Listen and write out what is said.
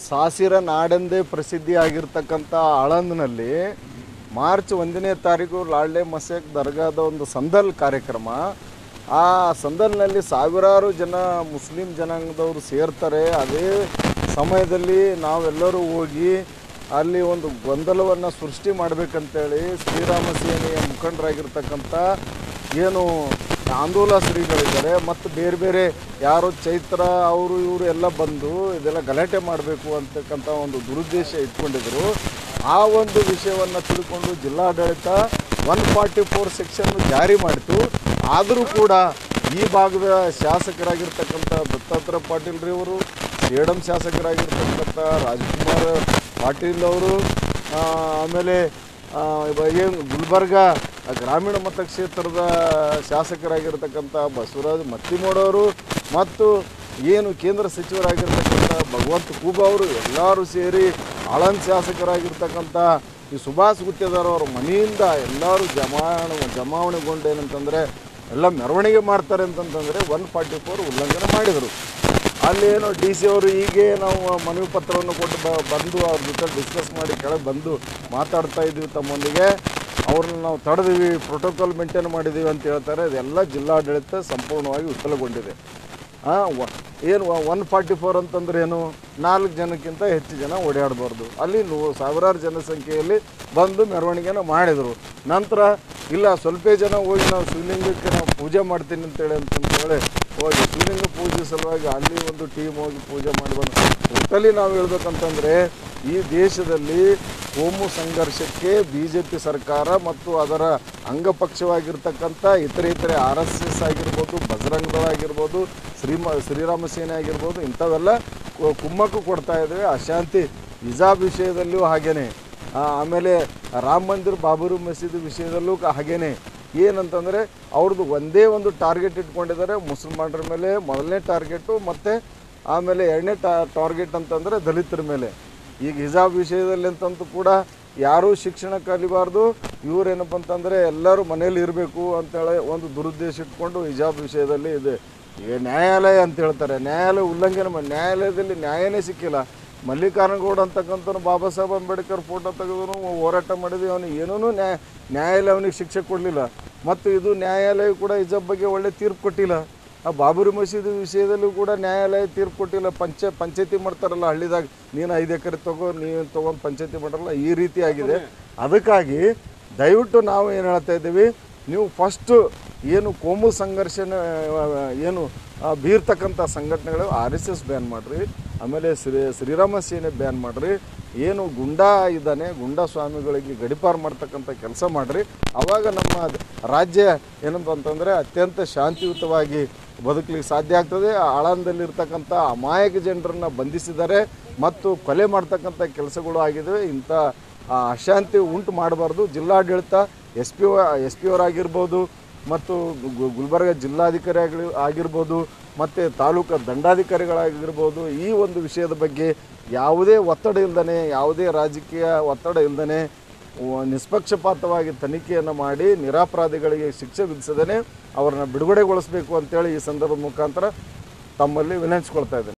ಸಾಸಿರ ನಾಡೆಂದೇ ಪ್ರಸಿದ್ಧಿ ಆಗಿರ್ತಕ್ಕಂಥ ಆಳಂದ್ನಲ್ಲಿ ಮಾರ್ಚ್ ಒಂದನೇ ತಾರೀಕು ಲಾಳ್ಳೆ ಮಸೇಕ್ ದರ್ಗಾದ ಒಂದು ಸಂದಲ್ ಕಾರ್ಯಕ್ರಮ ಆ ಸಂದಲ್ನಲ್ಲಿ ಸಾವಿರಾರು ಜನ ಮುಸ್ಲಿಂ ಜನಾಂಗದವರು ಸೇರ್ತಾರೆ ಅದೇ ಸಮಯದಲ್ಲಿ ನಾವೆಲ್ಲರೂ ಹೋಗಿ ಅಲ್ಲಿ ಒಂದು ಗೊಂದಲವನ್ನು ಸೃಷ್ಟಿ ಮಾಡಬೇಕಂತೇಳಿ ಶ್ರೀರಾಮ ಸೇನೆಯ ಮುಖಂಡರಾಗಿರ್ತಕ್ಕಂಥ ಏನು ಆಂದೋಲ ಶ್ರೀಗಳಿದ್ದಾರೆ ಮತ್ತು ಬೇರೆ ಬೇರೆ ಯಾರು ಚೈತ್ರ ಅವರು ಇವರು ಎಲ್ಲ ಬಂದು ಇದೆಲ್ಲ ಗಲಾಟೆ ಮಾಡಬೇಕು ಅಂತಕ್ಕಂಥ ಒಂದು ದುರುದ್ದೇಶ ಇಟ್ಕೊಂಡಿದ್ರು ಆ ಒಂದು ವಿಷಯವನ್ನು ತಿಳ್ಕೊಂಡು ಜಿಲ್ಲಾಡಳಿತ ಒನ್ ಫಾರ್ಟಿ ಫೋರ್ ಸೆಕ್ಷನ್ ಜಾರಿ ಮಾಡಿತು ಆದರೂ ಕೂಡ ಈ ಭಾಗದ ಶಾಸಕರಾಗಿರ್ತಕ್ಕಂಥ ದತ್ತಾತ್ರೇಯ ಪಾಟೀಲ್ ರೀ ಅವರು ಸೇಡಂ ಶಾಸಕರಾಗಿರ್ತಕ್ಕಂಥ ರಾಜ್ಕುಮಾರ್ ಪಾಟೀಲ್ ಅವರು ಆ, ಆಮೇಲೆ ಆ, ಇವ ಏನು ಗುಲ್ಬರ್ಗ ಗ್ರಾಮೀಣ ಮತಕ್ಷೇತ್ರದ ಶಾಸಕರಾಗಿರ್ತಕ್ಕಂಥ ಬಸವರಾಜ್ ಮತ್ತಿಮೋಡವರು ಮತ್ತು ಏನು ಕೇಂದ್ರ ಸಚಿವರಾಗಿರ್ತಕ್ಕಂಥ ಭಗವಂತ ಖೂಬಾ ಅವರು ಎಲ್ಲರೂ ಸೇರಿ ಆಳಂದ್ ಶಾಸಕರಾಗಿರ್ತಕ್ಕಂಥ ಈ ಸುಭಾಷ್ ಗುತ್ತೇದಾರ್ ಅವರ ಮನೆಯಿಂದ ಎಲ್ಲರೂ ಜಮಾವಣೆ ಜಮಾವಣೆಗೊಂಡು ಏನಂತಂದರೆ ಎಲ್ಲ ಮೆರವಣಿಗೆ ಮಾಡ್ತಾರೆ ಅಂತಂತಂದರೆ ಒನ್ ಫಾರ್ಟಿ ಫೋರ್ ಉಲ್ಲಂಘನೆ ಮಾಡಿದರು ಅಲ್ಲಿ ಏನು ಡಿ ಸಿ ಅವರು ಹೀಗೆ ನಾವು ಮನವಿ ಪತ್ರವನ್ನು ಕೊಟ್ಟು ಬ ಬಂದು ಅವ್ರ ಜೊತೆ ಡಿಸ್ಕಸ್ ಮಾಡಿ ಕೆಳಗೆ ಬಂದು ಮಾತಾಡ್ತಾ ಇದ್ದೀವಿ ತಮ್ಮೊಂದಿಗೆ ಅವ್ರನ್ನ ನಾವು ತಡೆದೀವಿ ಪ್ರೋಟೋಕಾಲ್ ಮೇಂಟೈನ್ ಮಾಡಿದ್ದೀವಿ ಅಂತ ಹೇಳ್ತಾರೆ ಇದೆಲ್ಲ ಜಿಲ್ಲಾಡಳಿತ ಸಂಪೂರ್ಣವಾಗಿ ವಿಫಲಗೊಂಡಿದೆ ಆ, ವ- ಏನು ಒನ್ ಫಾರ್ಟಿ ಫೋರ್ ಅಂತಂದ್ರೆ ಏನು ನಾಲ್ಕು ಜನಕ್ಕಿಂತ ಹೆಚ್ಚು ಜನ ಓಡಾಡಬಾರ್ದು ಅಲ್ಲಿ ನೂ ಸಾವಿರಾರು ಜನಸಂಖ್ಯೆಯಲ್ಲಿ ಬಂದು ಮೆರವಣಿಗೆನ ಮಾಡಿದರು ನಂತರ ಇಲ್ಲ ಸ್ವಲ್ಪ ಜನ ಹೋಗಿ ನಾವು ಶಿವಲಿಂಗಕ್ಕೆ ನಾವು ಪೂಜೆ ಮಾಡ್ತೀನಿ ಅಂತೇಳಿ ಅಂತಂದೇಳಿ ಹೋಗಿ ಶಿವಲಿಂಗ ಪೂಜೆ ಸಲುವಾಗಿ ಅಲ್ಲಿ ಒಂದು ಟೀಮ್ ಹೋಗಿ ಪೂಜೆ ಮಾಡಿ ಬಂದು ಒಟ್ಟಲ್ಲಿ ನಾವು ಹೇಳ್ಬೇಕಂತಂದರೆ ಈ ದೇಶದಲ್ಲಿ ಕೋಮು ಸಂಘರ್ಷಕ್ಕೆ ಬಿ ಜೆ ಪಿ ಸರ್ಕಾರ ಮತ್ತು ಅದರ ಅಂಗಪಕ್ಷವಾಗಿರ್ತಕ್ಕಂಥ ಇತರೆ ಇತರೆ ಆರ್ ಎಸ್ ಎಸ್ ಆಗಿರ್ಬೋದು ಬಜರಂಗ ದಳ ಆಗಿರ್ಬೋದು ಶ್ರೀಮ ಶ್ರೀರಾಮ ಸೇನೆ ಆಗಿರ್ಬೋದು ಇಂಥವೆಲ್ಲ ಕು- ಕುಮ್ಮಕ್ಕು ಕೊಡ್ತಾ ಇದ್ದೇವೆ ಅಶಾಂತಿ ಹಿಜಾಬ್ ವಿಷಯದಲ್ಲಿಯೂ ಹಾಗೇನೆ ಆ, ಆಮೇಲೆ ರಾಮ ಮಂದಿರ ಬಾಬರಿ ಮಸೀದಿ ವಿಷಯದಲ್ಲೂ ಕ- ಹಾಗೇನೆ ಏನಂತಂದರೆ ಅವ್ರದ್ದು ಒಂದೇ ಒಂದು ಟಾರ್ಗೆಟ್ ಇಟ್ಕೊಂಡಿದ್ದಾರೆ ಮುಸಲ್ಮಾನರ ಮೇಲೆ ಮೊದಲನೇ ಟಾರ್ಗೆಟು ಮತ್ತು ಆಮೇಲೆ ಎರಡನೇ ಟಾ ಟಾರ್ಗೆಟ್ ಅಂತಂದರೆ ದಲಿತರ ಮೇಲೆ ಈಗ ಹಿಜಾಬ್ ವಿಷಯದಲ್ಲಿ ಅಂತಂತೂ ಕೂಡ ಯಾರೂ ಶಿಕ್ಷಣ ಕಲಿಬಾರ್ದು ಇವರೇನಪ್ಪ ಅಂತಂದರೆ ಎಲ್ಲರೂ ಮನೇಲಿ ಇರಬೇಕು ಅಂತೇಳಿ ಒಂದು ದುರುದ್ದೇಶ ಇಟ್ಕೊಂಡು ಹಿಜಾಬ್ ವಿಷಯದಲ್ಲಿ ಇದೆ ಈಗ ನ್ಯಾಯಾಲಯ ಅಂತ ಹೇಳ್ತಾರೆ ನ್ಯಾಯಾಲಯ ಉಲ್ಲಂಘನೆ ಮಾಡಿ ನ್ಯಾಯಾಲಯದಲ್ಲಿ ನ್ಯಾಯನೇ ಸಿಕ್ಕಿಲ್ಲ ಮಲ್ಲಿಕಾರ್ಜುನ ಗೌಡ ಅಂತಕ್ಕಂಥ ಬಾಬಾ ಸಾಹೇಬ್ ಅಂಬೇಡ್ಕರ್ ಫೋಟೋ ತೆಗೆದು ಹೋರಾಟ ಮಾಡಿದ್ವಿ ಅವನಿಗೆ ಏನೂ ನ್ಯಾಯ ನ್ಯಾಯಾಲಯ ಅವನಿಗೆ ಶಿಕ್ಷೆ ಕೊಡಲಿಲ್ಲ ಮತ್ತು ಇದು ನ್ಯಾಯಾಲಯ ಕೂಡ ಹಿಜಾಬ್ ಬಗ್ಗೆ ಒಳ್ಳೆ ತೀರ್ಪು ಕೊಟ್ಟಿಲ್ಲ ಆ ಬಾಬರಿ ಮಸೀದಿ ವಿಷಯದಲ್ಲೂ ಕೂಡ ನ್ಯಾಯಾಲಯ ತೀರ್ಪು ಕೊಟ್ಟಿಲ್ಲ ಪಂಚ ಪಂಚಾಯತಿ ಮಾಡ್ತಾರಲ್ಲ ಹಳ್ಳಿದಾಗ ನೀನು ಐದು ಎಕರೆ ತಗೋ ನೀನು ತೊಗೊಂಡು ಪಂಚಾಯತಿ ಮಾಡಲ್ಲ ಈ ರೀತಿ ಆಗಿದೆ ಅದಕ್ಕಾಗಿ ದಯವಿಟ್ಟು ನಾವು ಏನು ಹೇಳ್ತಾ ಇದ್ದೀವಿ ನೀವು ಫಸ್ಟು ಏನು ಕೋಮು ಸಂಘರ್ಷನ ಆ, ಏನು ಆ, ಬೀರ್ತಕ್ಕಂಥ ಸಂಘಟನೆಗಳು ಆರ್ ಎಸ್ ಎಸ್ ಬ್ಯಾನ್ ಮಾಡಿರಿ ಆಮೇಲೆ ಶ್ರೀ ಶ್ರೀರಾಮ ಸೇನೆ ಬ್ಯಾನ್ ಮಾಡಿರಿ ಏನು ಗುಂಡಾ ಇದ್ದಾನೆ ಗುಂಡಾ ಸ್ವಾಮಿಗಳಿಗೆ ಗಡಿಪಾರು ಮಾಡ್ತಕ್ಕಂಥ ಕೆಲಸ ಮಾಡಿರಿ ಆವಾಗ ನಮ್ಮ ದ- ರಾಜ್ಯ ಏನಪ್ಪ ಅಂತಂದರೆ ಅತ್ಯಂತ ಶಾಂತಿಯುತವಾಗಿ ಬದುಕಲಿಕ್ಕೆ ಸಾಧ್ಯ ಆಗ್ತದೆ ಆಳಂದಲ್ಲಿರ್ತಕ್ಕಂಥ ಅಮಾಯಕ ಜನರನ್ನು ಬಂಧಿಸಿದ್ದಾರೆ ಮತ್ತು ಕೊಲೆ ಮಾಡ್ತಕ್ಕಂಥ ಕೆಲಸಗಳು ಆಗಿದ್ದಾವೆ ಇಂಥ ಆ, ಅಶಾಂತಿ ಉಂಟು ಮಾಡಬಾರ್ದು ಜಿಲ್ಲಾಡಳಿತ ಎಸ್ ಪಿ ಎಸ್ ಪಿ ಅವರಾಗಿರ್ಬೋದು ಮತ್ತು ಗು- ಗುಲ್ಬರ್ಗ ಜಿಲ್ಲಾಧಿಕಾರಿ ಆಗಲಿ ಆಗಿರ್ಬೋದು ಮತ್ತು ತಾಲೂಕು ದಂಡಾಧಿಕಾರಿಗಳಾಗಿರ್ಬೋದು ಈ ಒಂದು ವಿಷಯದ ಬಗ್ಗೆ ಯಾವುದೇ ಒತ್ತಡ ಇಲ್ದೇ ಯಾವುದೇ ರಾಜಕೀಯ ಒತ್ತಡ ಇಲ್ದೇ ನಿಷ್ಪಕ್ಷಪಾತವಾಗಿ ತನಿಖೆಯನ್ನು ಮಾಡಿ ನಿರಪರಾಧಿಗಳಿಗೆ ಶಿಕ್ಷೆ ವಿಧಿಸದೇ ಅವರನ್ನು ಬಿಡುಗಡೆಗೊಳಿಸಬೇಕು ಅಂತೇಳಿ ಈ ಸಂದರ್ಭದ ಮುಖಾಂತರ ತಮ್ಮಲ್ಲಿ ವಿನಂತಿಸ್ಕೊಳ್ತಾ ಇದ್ದೇನೆ